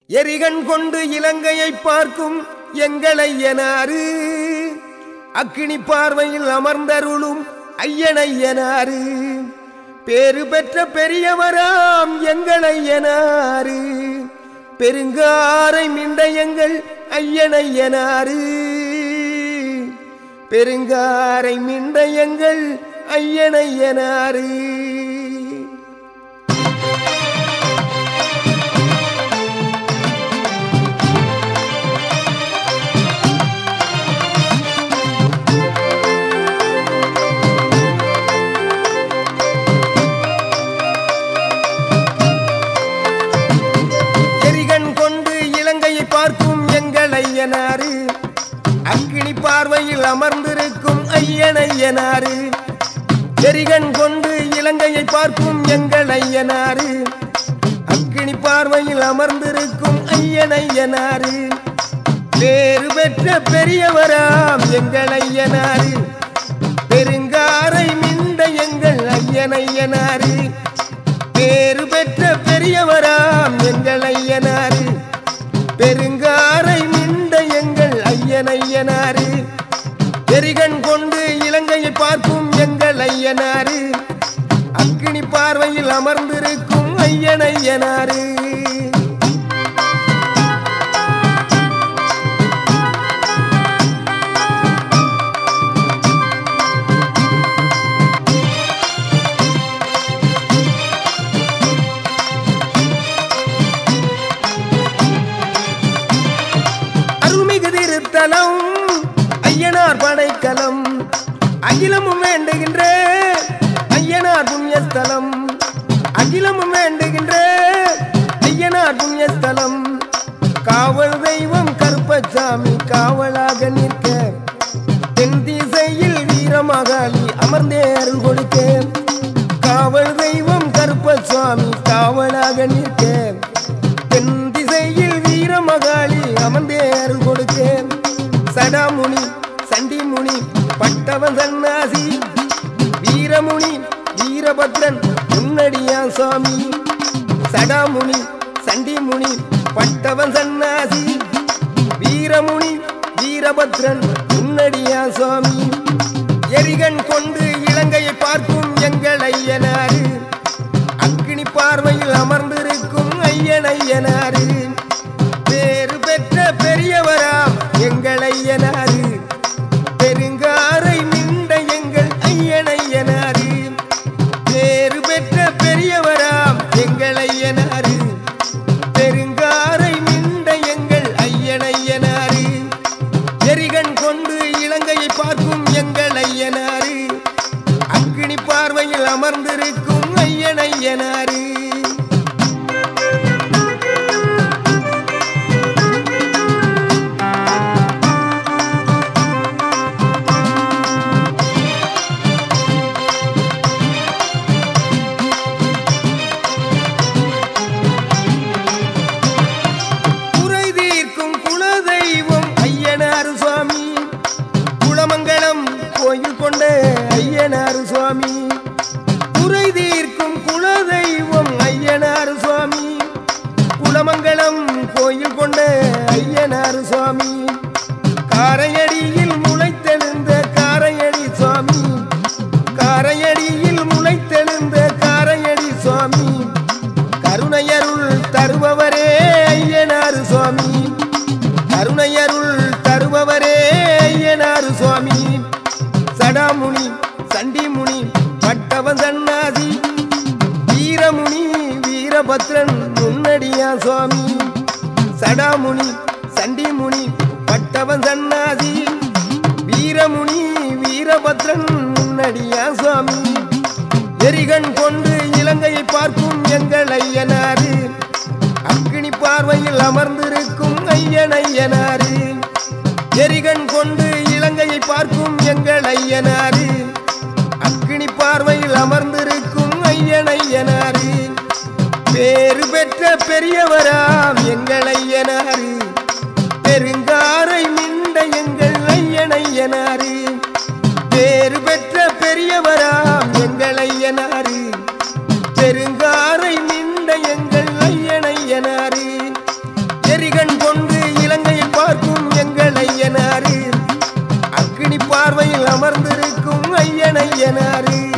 எரிகண் கொண்டு இலங்கையை பார்க்கும் எங்களை எனாரு அக்கினி பார்வையில் அமர்ந்தருளும் ஐயனையனாரு பேரு பெற்ற பெரியவராம் எங்களை எனாரு பெருங்காரை மிண்ட எங்கள் ஐயனையனாரு பெருங்காரை மிண்ட எங்கள் ஐயனையனாரு எரிகண் கொண்டு இலங்கையை பார்க்கும் எங்கள் ஐயனாரு அக்கினி பார்வையில் அமர்ந்திருக்கும் ஐயனையனாரு எரிகண் கொண்டு இலங்கையை பார்க்கும் எங்கள் ஐயனாரு அக்கினி பார்வையில் அமர்ந்திருக்கும் ஐயனையனாரு பேறு பெற்ற பெரியவராம் எங்கள் ஐயனாரு பெருங்காரை மிண்ட எங்கள் ஐயனையனாரு பேறு பெற்ற பெரியவராம் எங்கள் ஐயனாரு பெருங்காரை மிண்ட எங்கள் ஐயனையனாரு எரிகண் கொண்டு இலங்கையை பார்க்கும் எங்கள் ஐயனாரு அக்கினி பார்வையில் அமர்ந்திருக்கும் ஐயனையனாரு அருள்மிகு திருத்தலம் ஐயனார் படைக்கலம் அகிலமும் வேண்டுகின்ற ஐயனார் புண்ணியஸ்தலம் அகிலமும் வேண்டுகின்ற ஐயனார் புண்ணியஸ்தலம் காவல் தெய்வம் கருப்பசாமி காவலாக நிற்க தென் திசையில் வீரமகாளி அமர்ந்தே அருள் கொடுக்க காவல் தெய்வம் கருப்பசாமி காவலாக நிற்க தென் திசையில் வீரமகாளி அமர்ந்தே அருள் கொடுக்க சடாமுனி சண்டிமுனி பட்டவன் சன்னாசி வீரமுனி வீரபத்ரன் முன்னடியா சுவாமி சடாமுனி சண்டிமுனி பட்டவன் சன்னாசி வீரமுனி வீரபத்ரன் முன்னடியா சுவாமி எரிகண் கொண்டு இலங்கையை பார்க்கும் எங்கள் ஐயனாரு அக்கினி பார்வையில் அமர்ந்திருக்கும் ஐயன் ஐயனாரு பேறு பெற்ற பெரியவராம் எங்கள் ஐயனாரு பெருங்காரை மிண்ட எங்கள் ஐயன் ஐயனாரு பேறு பெற்ற பெரியவராம் எங்கள் ஐயனாரு பெருங்காரை மிண்ட எங்கள் ஐயன் ஐயனாரு எரிகண் கொண்டு இலங்கையை பார்க்கும் எங்கள் ஐயனாரு அக்கினி பார்வையில் அமர்ந்திருக்கும் ஐயன் ஐயனாரு குறை தீர்க்கும் குலதெய்வம் ஐயனாரு சுவாமி குளமங்கலம் கோயில் கொண்ட ஐயனாரு சுவாமி குறை தீர்க்கும் குலதெய்வம் ஐயனாரு சுவாமி குளமங்கலம் கோயில் கொண்ட ஐயனாரு சுவாமி காரையடியில் முளைத்தெழுந்த காரையடி சுவாமி காரையடியில் முளைத்தெழுந்த காரையடி சுவாமி கருணையருள் தருபவரே ஐயனாரு சுவாமி கருணையருள் தருபவரே ஐயனாரு சுவாமி சடாமுனி சண்டிமுனி பட்டவன் சன்னாசி வீரமுனி வீரபத்ரன் முன்னடியா சுவாமி சடாமுனி சண்டிமுனி பட்டவன் சன்னாசி வீரமுனி வீரபத்ரன் முன்னடியா சுவாமி எரிகண் கொண்டு இலங்கையை பார்க்கும் எங்கள் ஐயனாரு அக்கினி பார்வையில் அமர்ந்திருக்கும் ஐயன் ஐயனாரு எரிகண் கொண்டு இலங்கையை பார்க்கும் எங்கள் ஐயனாரு அக்கினி பார்வையில் அமர்ந்திருக்கும் ஐயன் ஐயனாரு பேறு பெற்ற பெரியவராம் எங்கள் ஐயனாரு பெருங்காரை மிண்ட எங்கள் ஐயன் ஐயனாரு பேறு பெற்ற பெரியவராம் எங்கள் ஐயனாரு பெருங்காரை மிண்ட எங்கள் ஐயனையனாரு பார்வையில் அமர்ந்திருக்கும் ஐயன் ஐயனாரு